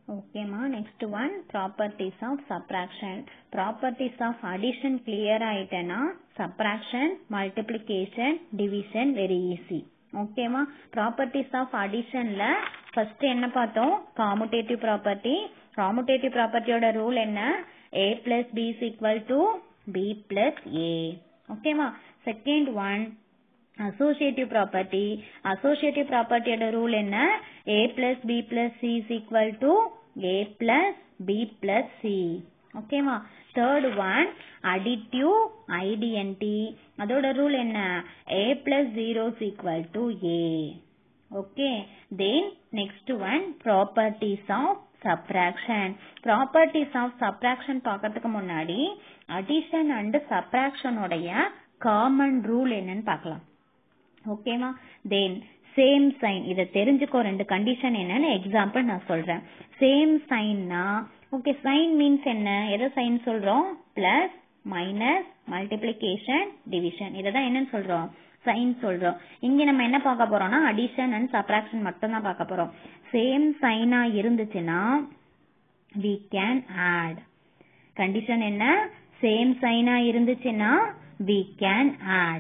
ஓகேம்மா next one properties of subtraction properties of addition clear ஆயிட்டேன்னா subtraction multiplication division very easy ஓகேவா properties of அடிஷன்ல first என்ன பார்த்தோம் காமுடேட்டிவ் ப்ராப்பர்ட்டி காமுடேட்டிவ் ப்ராப்பர்ட்டியோட ரூல் என்ன A plus B is equal to B plus A ஓகேவா second one associative property associative ப்ராப்பர்ட்டியோட rule என்ன A plus B plus C is equal to A plus B plus C ஓகேவா third one additive identity அதோட rule என்ன A plus zero is equal to A okay then next one properties of subtraction properties of subtraction பார்க்கறதுக்கு முன்னாடி addition and சப்ராக்ஷனுடைய common rule என்னன்னு பார்க்கலாம் ஓகேவா then same sign இதை தெரிஞ்சுக்கோ ரெண்டு கண்டிஷன் என்னன்னு எக்ஸாம்பிள் நான் சொல்றேன் சேம் சைன்னா ஓகே சைன் மீன்ஸ் என்ன எதை சைன் சொல்றோம் பிளஸ் மைனஸ் மல்டிப்ளிகேஷன் டிவிஷன் இதை தான் என்னன்னு சொல்றோம் சைன் சொல்றோம் இங்க நம்ம என்ன பார்க்க போறோம்னா அடிஷன் அண்ட் சப்ராக்ஷன் மட்டும் தான் பார்க்க போறோம் சேம் சைனா இருந்துச்சுன்னா we can add கண்டிஷன் என்ன சேம் சைனா இருந்துச்சுன்னா we can add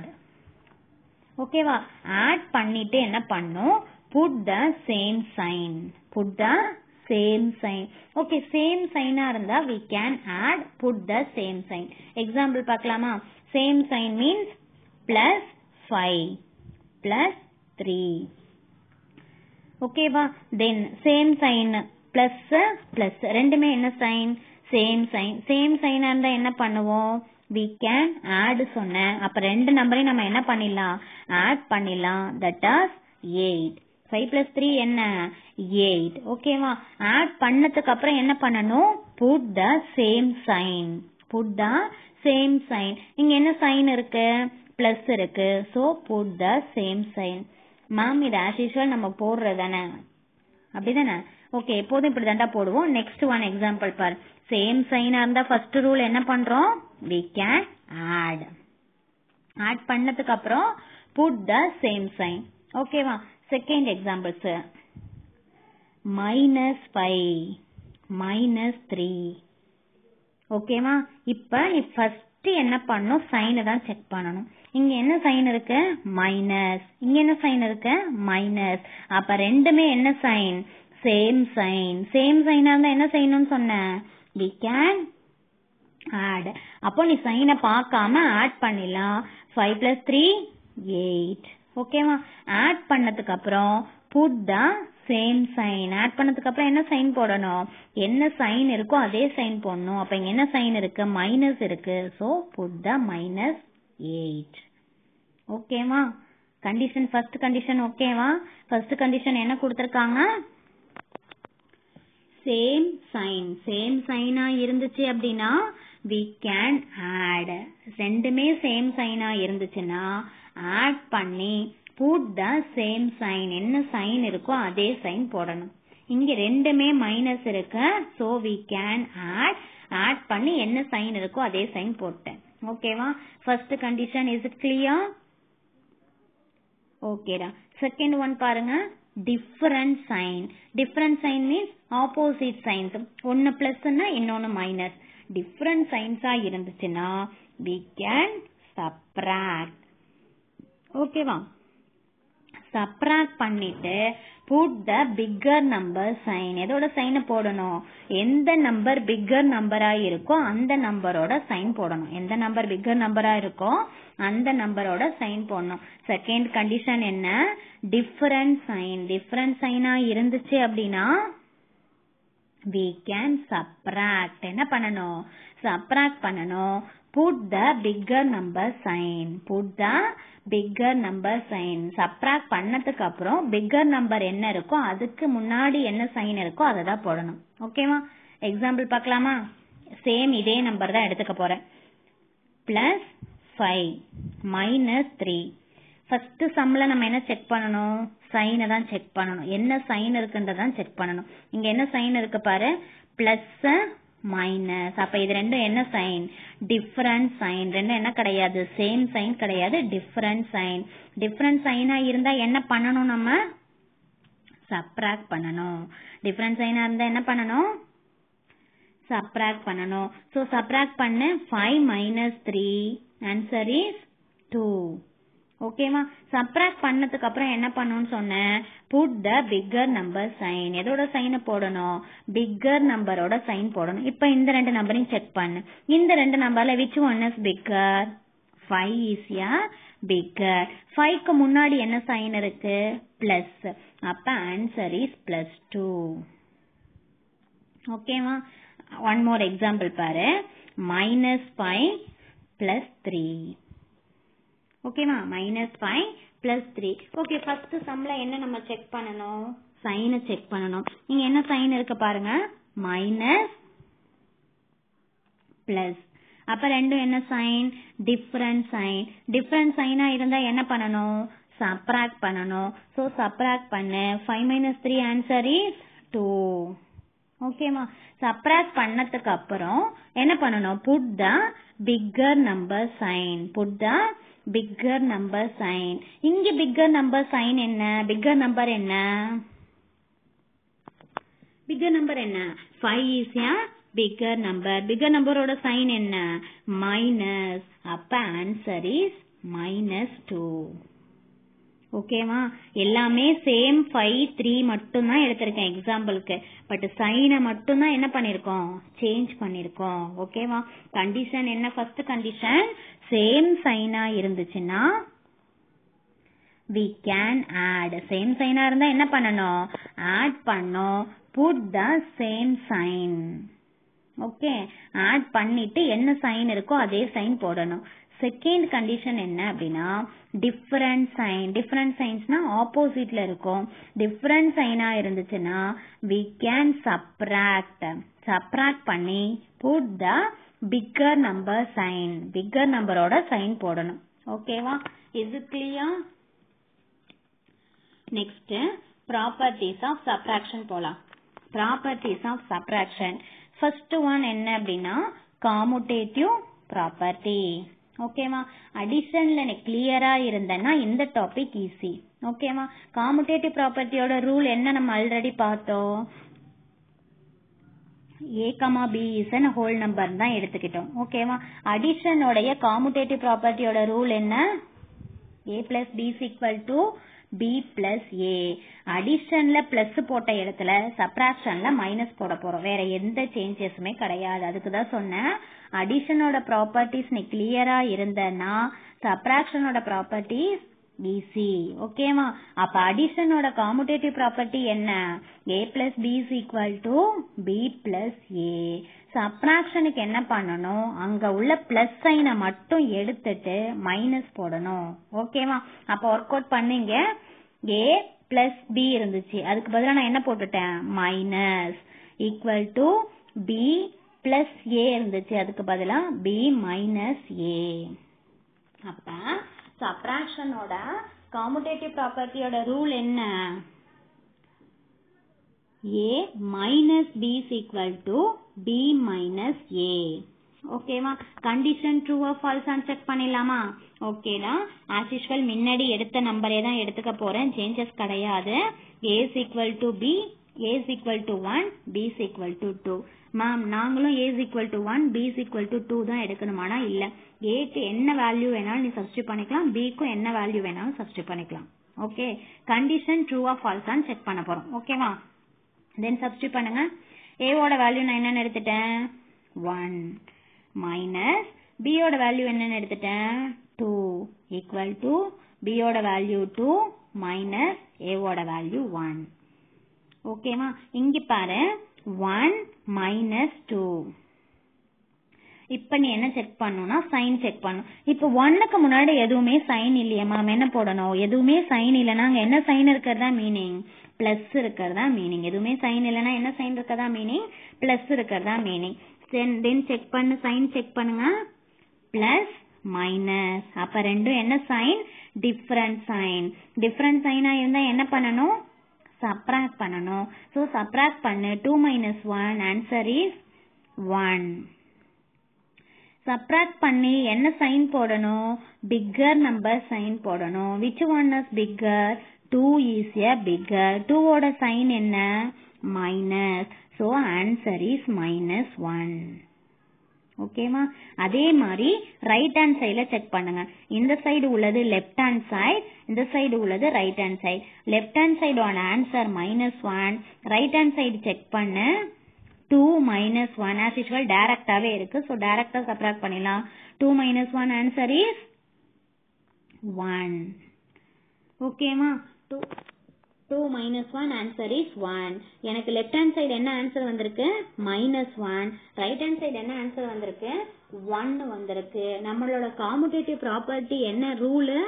ஓகேவா ஆட் பண்ணிட்டு என்ன பண்ணும் put the same sign put the same sign okay same சைனா இருந்தா we can add put the same sign example பார்க்கலாமா same sign means plus five plus three ஓகேவா then same sign plus plus ரெண்டுமே என்ன sign same sign same சைனா இருந்தா என்ன பண்ணுவோம் we can add சொன்னேன் அப்ப ரெண்டு நம்பரையும் நம்ம என்ன பண்ணிடலாம் ஆட் பண்ணிடலாம் that as eight five plus three என்ன எயிட் ஓகேவா ஆட் பண்ணதுக்கு அப்புறம் என்ன பண்ணணும் put the same sign put the same sign இங்க என்ன சைன் இருக்கு பிளஸ் இருக்கு so put the same sign ma'am இது ஆஸ் யூஸ்வல் நம்ம போடுறது தானே அப்படிதானே ஓகே எப்போதும் இப்படி தாண்டா போடுவோம் நெக்ஸ்ட் ஒன் எக்ஸாம்பிள் பார் சேம் சைனா இருந்தா ஃபர்ஸ்ட் ரூல் என்ன பண்றோம் we can add ஆட் பண்ணதுக்கு அப்புறம் புட் த சேம் சைன் ஓகேவா second examples minus five minus three ஓகேவா இப்ப நீ ஃபர்ஸ்ட் என்ன பண்ணும் சைனை தான் செக் பண்ணணும் இங்க என்ன சைன் இருக்கு மைனஸ் இங்க என்ன சைன் இருக்கு மைனஸ் அப்ப ரெண்டுமே என்ன சைன் சேம் சைன் சேம் சைனா இருந்தா என்ன செய்யணும்னு சொன்னேன் we can add அப்போ நீ சைனை பார்க்காம ஆட் பண்ணிடலாம் ஃபைவ் பிளஸ் த்ரீ எயிட் ஓகேவா ஆட் பண்ணதுக்கு அப்புறம் put the same sign add பண்ணதுக்கு அப்புறம் என்ன சைன் போடணும் என்ன சைன் இருக்கோ அதே சைன் போடணும் அப்ப இங்க என்ன சைன் இருக்கு மைனஸ் இருக்கு so put the minus eight ஓகேவா கண்டிஷன் ஃபர்ஸ்ட் கண்டிஷன் ஓகேவா ஃபர்ஸ்ட் கண்டிஷன் என்ன கொடுத்திருக்காங்க சேம் சைன் சேம் சைனா இருந்துச்சு அப்படின்னா we can add ரெண்டுமே சேம் சைனா இருந்துச்சுன்னா ஆட் பண்ணி புட் த சேம் சைன் என்ன சைன் இருக்கோ அதே சைன் போடணும் இங்க ரெண்டுமே மைனஸ் இருக்கு so we can add add பண்ணி என்ன சைன் இருக்கோ அதே சைன் போட்டேன் ஓகேவா first condition is it clear ஓகேடா செகண்ட் ஒன் பாருங்க different sign different sign means opposite signs ஒன்னு பிளஸ்னா இன்னொன்னு மைனஸ் டிஃபரண்ட் சைன்ஸா இருந்துச்சுன்னா we can subtract ஓகேவா சப்ராக்ட் பண்ணிட்டு put the bigger number sign எதோட சைனை போடணும் எந்த நம்பர் பிக்கர் நம்பரா இருக்கோ அந்த நம்பரோட சைன் போடணும் எந்த நம்பர் பிக்கர் நம்பரா இருக்கோ அந்த நம்பரோட சைன் போடணும் செகண்ட் கண்டிஷன் என்ன டிஃபரண்ட் சைன் டிஃபரண்ட் சைனா இருந்துச்சு அப்படின்னா we can subtract என்ன பண்ணணும் subtract பண்ணணும் put the bigger number sign put the bigger number sign subtract பண்ணதுக்கு அப்புறம் bigger number என்ன இருக்கோ அதுக்கு முன்னாடி என்ன சைன் இருக்கோ அதை தான் போடணும் ஓகேவா எக்ஸாம்பிள் பார்க்கலாமா சேம் இதே நம்பர் தான் எடுத்துக்க போறேன் plus five minus three first சம்ல நம்ம என்ன செக் பண்ணணும் சைனை தான் செக் பண்ணணும் என்ன சைன் இருக்குன்றதான் செக் பண்ணணும் இங்க என்ன சைன் இருக்கு பாரு பிளஸ் மைனஸ் அப்ப இது ரெண்டும் என்ன சைன் டிஃபரண்ட் சைன் ரெண்டும் என்ன கிடையாது சேம் சைன் கிடையாது டிஃபரண்ட் சைன் டிஃபரண்ட் சைனா இருந்தா என்ன பண்ணணும் நம்ம சப்ராக்ட் பண்ணணும் டிஃபரண்ட் சைனா இருந்தா என்ன பண்ணணும் சப்ராக்ட் பண்ணணும் ஸோ சப்ராக்ட் பண்ண five minus three answer is two ஓகேவா சப்ராக்ட் பண்ணதுக்கு அப்புறம் என்ன பண்ணணும்னு சொன்னேன் put the bigger number sign எதோட சைனை போடணும் பிக்கர் நம்பரோட சைன் போடணும் இப்போ இந்த ரெண்டு நம்பரையும் செக் பண்ணு இந்த ரெண்டு நம்பர்ல which one is bigger five ஈஸியா பிக்கர் ஃபைவ்க்கு முன்னாடி என்ன சைன் இருக்கு பிளஸ் அப்ப ஆன்சர் இஸ் பிளஸ் டூ ஓகேவா ஒன் மோர் எக்ஸாம்பிள் பாரு மைனஸ் ஃபைவ் பிளஸ் த்ரீ ஓகேவா minus five plus three okay first சம்ல என்ன நம்ம செக் பண்ணணும் சைனை செக் பண்ணணும் இங்க என்ன சைன் இருக்கு பாருங்க மைனஸ் பிளஸ் அப்ப ரெண்டும் என்ன சைன் டிஃபரண்ட் சைன் டிஃபரண்ட் சைனா இருந்தா என்ன பண்ணணும் சப்ராக்ட் பண்ணணும் ஸோ சப்ராக்ட் பண்ணு five minus three answer is two ஓகேவா சப்ராக்ட் பண்ணதுக்கு அப்புறம் என்ன பண்ணணும் put the bigger number sign put the bigger number sign இங்க பிக்கர் நம்பர் சைன் என்ன பிக்கர் நம்பர் என்ன பிக்கர் நம்பர் என்ன five is a bigger number bigger நம்பரோட சைன் என்ன மைனஸ் அப்ப ஆன்சர் இஸ் மைனஸ் டூ ஓகேவா எல்லாமே சேம் ஃபைவ் த்ரீ மட்டும் தான் எடுத்திருக்கேன் எக்ஸாம்பிளுக்கு பட் சைனை மட்டும் தான் என்ன பண்ணிருக்கோம் சேஞ்ச் பண்ணிருக்கோம் ஓகேவா கண்டிஷன் என்ன ஃபர்ஸ்ட் கண்டிஷன் சேம் சைனா இருந்துச்சுன்னா வி கேன் ஆட் சேம் சைனா இருந்தா என்ன பண்ணணும் ஆட் பண்ணோம் put the same sign okay add பண்ணிட்டு என்ன சைன் இருக்கோ அதே சைன் போடணும் செகண்ட் கண்டிஷன் என்ன அப்படின்னா டிஃபரண்ட் சைன் டிஃபரண்ட் சைன்ஸ்னா ஆப்போசிட்ல இருக்கும் டிஃபரண்ட் சைனா இருந்துச்சுன்னா வி கேன் சப்ராக்ட் சப்ராக்ட் பண்ணி put the bigger number sign bigger நம்பரோட சைன் போடணும் ஓகேவா இது clear next properties of subtraction போலாம் properties of subtraction first one என்ன அப்படின்னா காமுடேட்டிவ் ப்ராப்பர்ட்டி ஓகேவா அடிஷன்ல எனக்கு கிளியரா இருந்தேன்னா இந்த டாபிக் ஈஸி ஓகேவா காமுடேட்டிவ் ப்ராப்பர்ட்டியோட ரூல் என்ன நம்ம ஆல்ரெடி பார்த்தோம் A comma B is an whole number தான் எடுத்துக்கிட்டோம் ஓகேவா அடிஷனோடைய காமுடேட்டிவ் ப்ராப்பர்ட்டியோட ரூல் என்ன A plus B equal to B plus A அடிஷன்ல பிளஸ் போட்ட இடத்துல சப்ராக்ஷன்ல மைனஸ் போட போறோம் வேற எந்த சேஞ்சஸுமே கிடையாது அதுக்கு தான் சொன்னேன் அடிஷனோட ப்ராப்பர்ட்டிஸ் நீ கிளியரா இருந்தனா சப்ராக்ஷனோட ப்ராப்பர்ட்டிஸ் ஈஸி ஓகேவா அப்ப அடிஷனோட காமுடேட்டிவ் ப்ராப்பர்ட்டி என்ன A plus B is equal to B plus A சப்ராக்ஷனுக்கு என்ன பண்ணணும் அங்க உள்ள பிளஸ் சைனை மட்டும் எடுத்துட்டு மைனஸ் போடணும் ஓகேவா அப்ப ஒர்க் அவுட் பண்ணீங்க ஏ பிளஸ் பி இருந்துச்சு அதுக்கு பதிலா நான் என்ன போட்டுட்டேன் minus equal to B plus A இருந்துச்சு அதுக்கு பதிலா பி மைனஸ் ஏ அப்ப சப்ராக்ஷனோட காமுடேட்டிவ் ப்ராப்பர்ட்டியோட ரூல் என்ன A minus B equal to B minus A ஓகேவா கண்டிஷன் ட்ரூவா ஃபால்ஸான்னு செக் பண்ணிடலாமா ஓகேடா ஆஸ் யூஸ்வல் முன்னாடி எடுத்த நம்பரே தான் எடுத்துக்க போறேன் சேஞ்சஸ் கிடையாது A equal to B A equal to one B equal to two ma'am நாங்களும் A equal to one B equal to two தான் எடுக்கணுமானா இல்ல ஏக்கு என்ன வேல்யூ வேணாலும் நீ சப்ஸ்டியூட் பண்ணிக்கலாம் பிக்கும் என்ன வேல்யூ வேணாலும் சப்ஸ்டியூட் பண்ணிக்கலாம் ஓகே கண்டிஷன் ட்ரூவா ஃபால்ஸான்னு செக் பண்ண போறோம் ஓகேவா தென் சப்ஸ்டியூட் பண்ணுங்க ஏவோட வேல்யூ நான் என்னன்னு எடுத்துட்டேன் ஒன் மைனஸ் பியோட வேல்யூ என்னன்னு எடுத்துட்டேன் டூ ஈக்குவல் டு பியோட வேல்யூ டூ மைனஸ் ஏவோட வேல்யூ ஒன் ஓகேவா இங்க பாரு ஒன் மைனஸ் டூ இப்ப நீ என்ன செக் பண்ணணும்னா சைன் செக் பண்ணும் இப்ப ஒன்னுக்கு முன்னாடி எதுவுமே சைன் இல்லையா மேம் என்ன போடணும் எதுவுமே சைன் இல்லைன்னா அங்க என்ன சைன் இருக்கிறதா மீனிங் பிளஸ் இருக்கிறதா மீனிங் எதுவுமே சைன் இல்லைன்னா என்ன சைன் இருக்கிறதா மீனிங் பிளஸ் இருக்கிறதா மீனிங் தென் செக் பண்ணு சைன் செக் பண்ணுங்க பிளஸ் மைனஸ் அப்ப ரெண்டும் என்ன சைன் டிஃபரண்ட் சைன் டிஃபரண்ட் சைனா இருந்தா என்ன பண்ணணும் சப்ராக்ட் பண்ணணும் ஸோ சப்ராக்ட் பண்ணு two minus one answer is one subtract பண்ணி என்ன சைன் போடணும் பிக்கர் நம்பர் சைன் போடணும் which one is bigger two is a bigger டூவோட சைன் என்ன minus so answer is minus one ஓகேவா அதே மாதிரி ரைட் ஹேண்ட் சைடில் செக் பண்ணுங்க இந்த சைடு உள்ளது லெஃப்ட் ஹேண்ட் சைடு இந்த சைடு உள்ளது right hand side left hand சைடோட answer minus one right hand side check பண்ணு two minus one as usual டைரக்டாவே இருக்கு ஸோ டைரக்டா சப்ராக்ட் பண்ணிடலாம் two minus one answer is one ஓகேவா two two minus one answer is one எனக்கு left hand side என்ன answer வந்திருக்கு minus one right hand side என்ன ஆன்சர் வந்திருக்கு ஒன் வந்திருக்கு நம்மளோட காமுடேட்டிவ் ப்ராப்பர்ட்டி என்ன ரூலு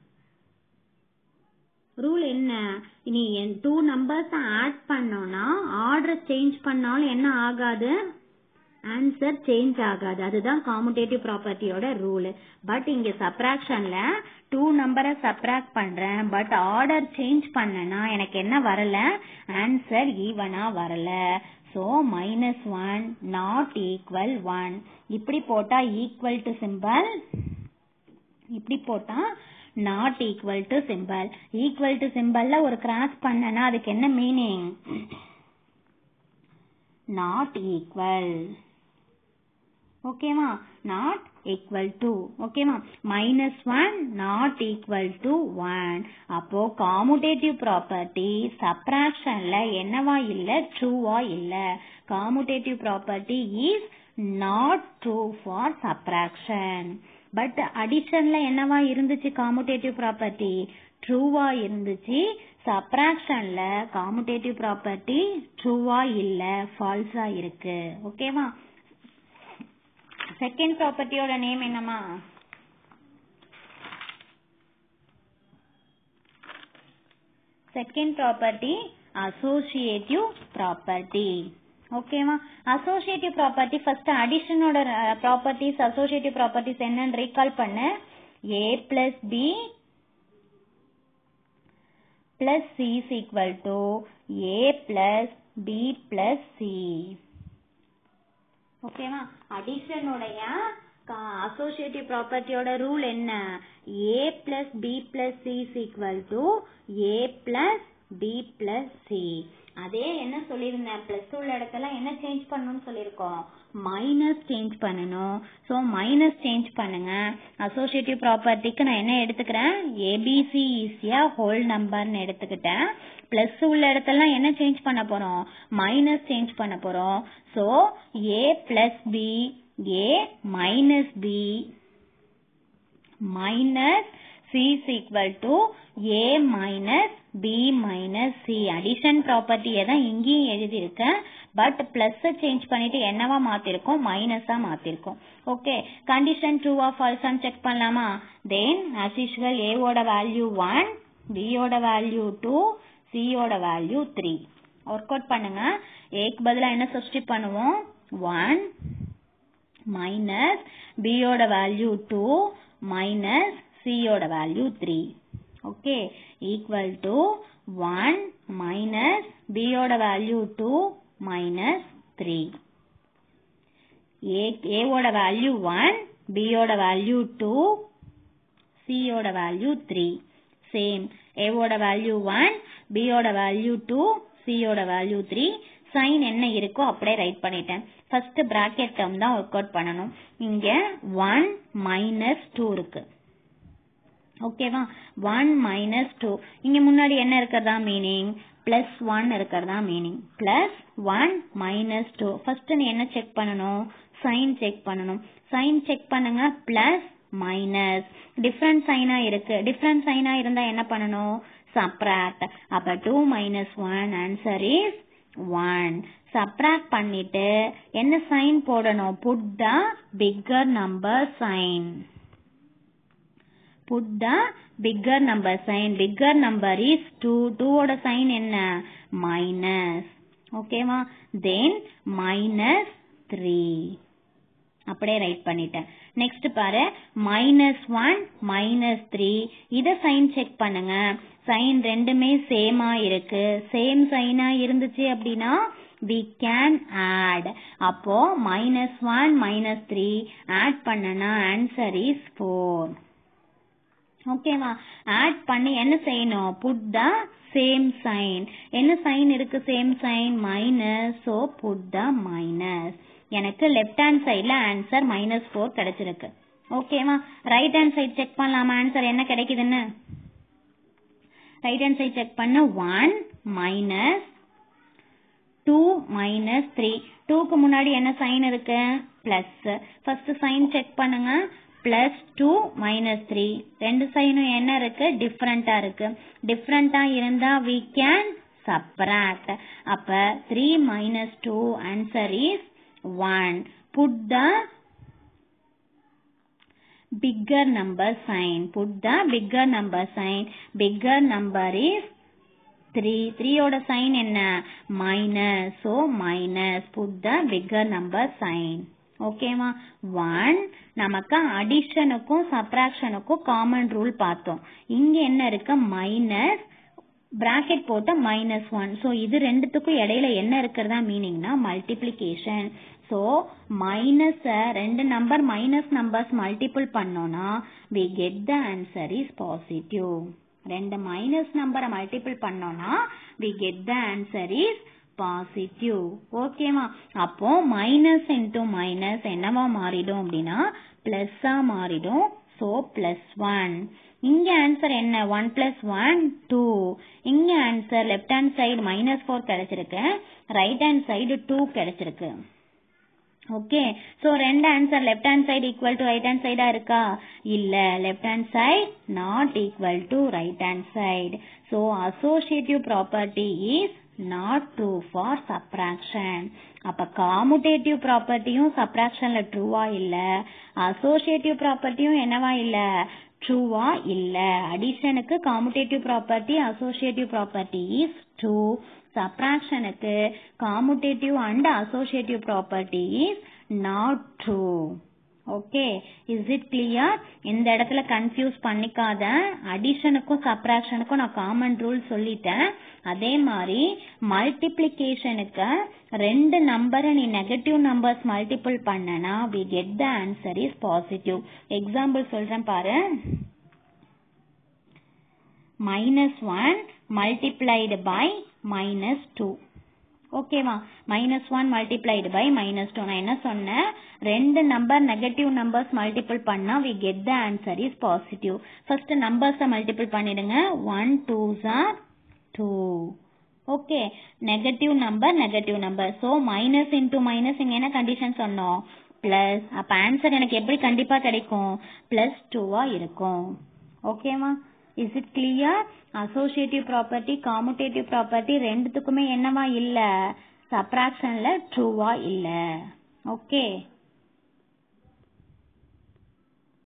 ரூல் என்ன இனி டூ நம்பர்ஸ் ஆட் பண்ணோம்னா ஆர்டர் சேஞ்ச் பண்ணாலும் என்ன ஆகாது ஆன்சர் சேஞ்ச் ஆகாது அதுதான் காமுடேட்டிவ் ப்ராப்பர்ட்டியோட ரூல் பட் இங்க சப்ராக்ஷன்ல டூ நம்பரை சப்ராக்ட் பண்றேன் பட் ஆர்டர் சேஞ்ச் பண்ணனா எனக்கு என்ன வரல ஆன்சர் ஈவனா வரல so minus one not equal one இப்படி போட்டா ஈக்குவல் டு சிம்பல் இப்படி போட்டா not equal to symbol equal to சிம்பல்ல ஒரு கிராஸ் பண்ணனா அதுக்கு என்ன மீனிங் நாட் ஈக்குவல் ஓகேவா நாட் ஈக்குவல் டு ஓகேவா minus one not equal to one அப்போ காமுடேட்டிவ் ப்ராப்பர்ட்டி சப்ராக்ஷன்ல என்னவா இல்ல ட்ரூவா இல்ல commutative property is not true for subtraction but அடிஷன்ல என்னவா இருந்துச்சு காமுடேட்டிவ் ப்ராப்பர்ட்டி ட்ரூவா இருந்துச்சு சப்ராக்ஷன்ல காமுடேட்டிவ் ப்ராப்பர்ட்டி ட்ரூவா இல்ல ஃபால்ஸா இருக்கு ஓகேவா செகண்ட் ப்ராப்பர்ட்டியோட நேம் என்னமா செகண்ட் ப்ராப்பர்ட்டி அசோசியேட்டிவ் ப்ராப்பர்ட்டி ஓகேவா அசோசியேட்டிவ் ப்ராப்பர்ட்டி ஃபர்ஸ்ட் அடிஷனோட ப்ராப்பர்ட்டிஸ் அசோசியேட்டிவ் ப்ராப்பர்ட்டிஸ் என்னன்னு ரீகால் பண்ண A plus B plus C is equal to A plus B plus C ஓகேவா அடிஷனுடைய அசோசியேட்டிவ் ப்ராப்பர்ட்டியோட ரூல் என்ன A plus B plus C is equal to A plus B plus C அதே என்ன சொல்லியிருந்தேன் plus உள்ள இடத்துல என்ன சேஞ்ச் பண்ணணும்னு சொல்லியிருக்கோம் மைனஸ் சேஞ்ச் பண்ணணும் ஸோ மைனஸ் சேஞ்ச் பண்ணுங்க அசோசியேட்டிவ் ப்ராப்பர்ட்டிக்கு நான் என்ன எடுத்துக்கிறேன் ஏபிசி ஈஸியா ஹோல் நம்பர்னு எடுத்துக்கிட்டேன் பிளஸ் உள்ள இடத்துல என்ன சேஞ்ச் பண்ண போறோம் மைனஸ் சேஞ்ச் பண்ண போறோம் so A plus B A minus B minus C is equal to A minus B minus C addition property தான் இங்கேயும் எழுதியிருக்கேன் பட் பிளஸ் சேஞ்ச் பண்ணிட்டு என்னவா மாத்திருக்கோம் மைனஸா மாத்திருக்கோம் ஓகே கண்டிஷன் ட்ரூ ஆ ஃபால்ஸான்னு செக் பண்ணலாமா தென் as usual A ஓட வேல்யூ ஒன் B ஓட வேல்யூ டூ C ஓட வேல்யூ த்ரீ ஒர்க் அவுட் பண்ணுங்க ஏக்கு பதிலா என்ன சப்ஸ்டிட் பண்ணுவோம் ஒன் மைனஸ் B ஓட வேல்யூ டூ மைனஸ் C ஓட value three okay equal to one minus B ஓட value two minus three A ஓட வேல்யூ ஒன் B ஓட வேல்யூ டூ C ஓட வேல்யூ த்ரீ சேம் A ஓட value one B ஓட value two C ஓட value three sign என்ன இருக்கோ அப்படியே ரைட் பண்ணிட்டேன் ஃபர்ஸ்ட் பிராக்கெட் டேர்ம் தான் ஒர்க் அவுட் பண்ணணும் இங்க ஒன் மைனஸ் டூ இருக்கு ஓகேவா ஒன் மைனஸ் டூ இங்க முன்னாடி என்ன இருக்கிறதா மீனிங் பிளஸ் ஒன் இருக்கிறதா meaning plus one minus two first நீ என்ன செக் பண்ணணும் சைன் செக் பண்ணணும் சைன் செக் பண்ணுங்க பிளஸ் மைனஸ் டிஃப்ரெண்ட் சைனா இருக்கு டிஃப்ரெண்ட் சைனா இருந்தா என்ன பண்ணணும் சப்ராக்ட் அப்ப two minus one answer is one subtract பண்ணிட்டு என்ன சைன் போடணும் put the bigger number sign put the bigger number sign bigger number is 2 2 ஓட sign என்ன minus ஓகேவா then minus 3 அப்படியே ரைட் பண்ணிட்டேன் நெக்ஸ்ட் பாரு மைனஸ் ஒன் மைனஸ் த்ரீ இத சைன் செக் பண்ணுங்க சைன் ரெண்டுமே சேமா இருக்கு சேம் சைனா இருந்துச்சு அப்படின்னா we can add அப்போ minus one minus three add பண்ணனா ஆன்சர் இஸ் ஃபோர் ஓகேவா ஆட் பண்ணி என்ன செய்யணும் புட் த சேம் சைன் என்ன சைன் இருக்கு same sign minus so put the minus எனக்கு லெஃப்ட் ஹேண்ட் சைடில் ஆன்சர் மைனஸ் ஃபோர் கிடைச்சிருக்கு ஓகேவா ரைட் ஹேண்ட் சைடு செக் பண்ணலாமா ஆன்சர் என்ன கிடைக்குதுன்னு ரைட் ஹேண்ட் சைடு செக் பண்ண one minus two minus three டூக்கு முன்னாடி என்ன சைன் இருக்கு பிளஸ் ஃபர்ஸ்ட் சைன் செக் பண்ணுங்க பிளஸ் டூ மைனஸ் த்ரீ ரெண்டு சைனும் என்ன இருக்கு டிஃப்ரெண்டா இருக்கு டிஃப்ரெண்டா இருந்தா வி கேன் சப்ராக்ட் அப்ப three minus two answer is one put the bigger number sign put the bigger number sign bigger number is 3 3 ஓட sign என்ன minus so minus put the bigger number sign ஓகேவா one நமக்கு அடிஷனுக்கும் சப்ராக்ஷனுக்கும் common rule பார்த்தோம் இங்க என்ன இருக்கு மைனஸ் பிராக்கெட் போட்ட மைனஸ் ஒன் ஸோ இது ரெண்டுத்துக்கும் இடையில என்ன இருக்கிறதா மீனிங்னா மல்டிப்ளிகேஷன் ஸோ மைனஸ் ரெண்டு நம்பர் மைனஸ் நம்பர்ஸ் மல்டிபிள் பண்ணோம்னா we get the answer is positive ரெண்டு மைனஸ் நம்பரை மல்டிபிள் பண்ணோம்னா we get the answer is positive ஓகேவா அப்போ மைனஸ் இன்டூ மைனஸ் என்னவா மாறிடும் அப்படின்னா பிளஸ்ஸா மாறிடும் ஸோ பிளஸ் ஒன் இங்க ஆன்சர் என்ன ஒன் பிளஸ் ஒன் டூ இங்க answer left hand side minus four கிடைச்சிருக்கு ரைட் ஹேண்ட் சைடு டூ கிடைச்சிருக்கு ஓகே சோ ரெண்டு answer left hand side equal to right hand சைடா இருக்கா இல்ல left hand side not equal to right hand side so associative property is not true for subtraction அப்ப commutative ப்ராப்பர்ட்டியும் சப்ராக்ஷன்ல ட்ரூவா இல்ல அசோசியேட்டிவ் ப்ராப்பர்ட்டியும் என்னவா இல்ல ட்ரூவா இல்ல அடிஷனுக்கு commutative property associative property is true சப்ராக்ஷனுக்கு commutative and associative property is not true okay is it clear இந்த இடத்துல கன்ஃபியூஸ் பண்ணிக்காத அடிஷனுக்கும் சப்ராக்ஷனுக்கும் நான் காமன் ரூல் சொல்லிட்டேன் அதே மாதிரி மல்டிப்ளிகேஷனுக்கு ரெண்டு நம்பரை நீ நெகட்டிவ் நம்பர்ஸ் மல்டிபிள் பண்ணனா we get the answer is positive example சொல்றேன் பாரு minus one multiplied by minus two ஓகேவா minus one multiplied by minus two நான் என்ன சொன்னேன் ரெண்டு நம்பர் நெகட்டிவ் நம்பர்ஸ் மல்டிபிள் பண்ணா we get the answer is positive first நம்பர்ஸை மல்டிபிள் பண்ணிடுங்க one two or two okay negative number negative number so minus into minus இங்க என்ன condition சொன்னோம் பிளஸ் அப்ப ஆன்சர் எனக்கு எப்படி கண்டிப்பா கிடைக்கும் பிளஸ் டூவா இருக்கும் ஓகேவா is it clear associative property commutative property ரெண்டுத்துக்குமே என்னவா இல்ல சப்ராக்ஷன்ல ட்ரூவா இல்ல ஓகே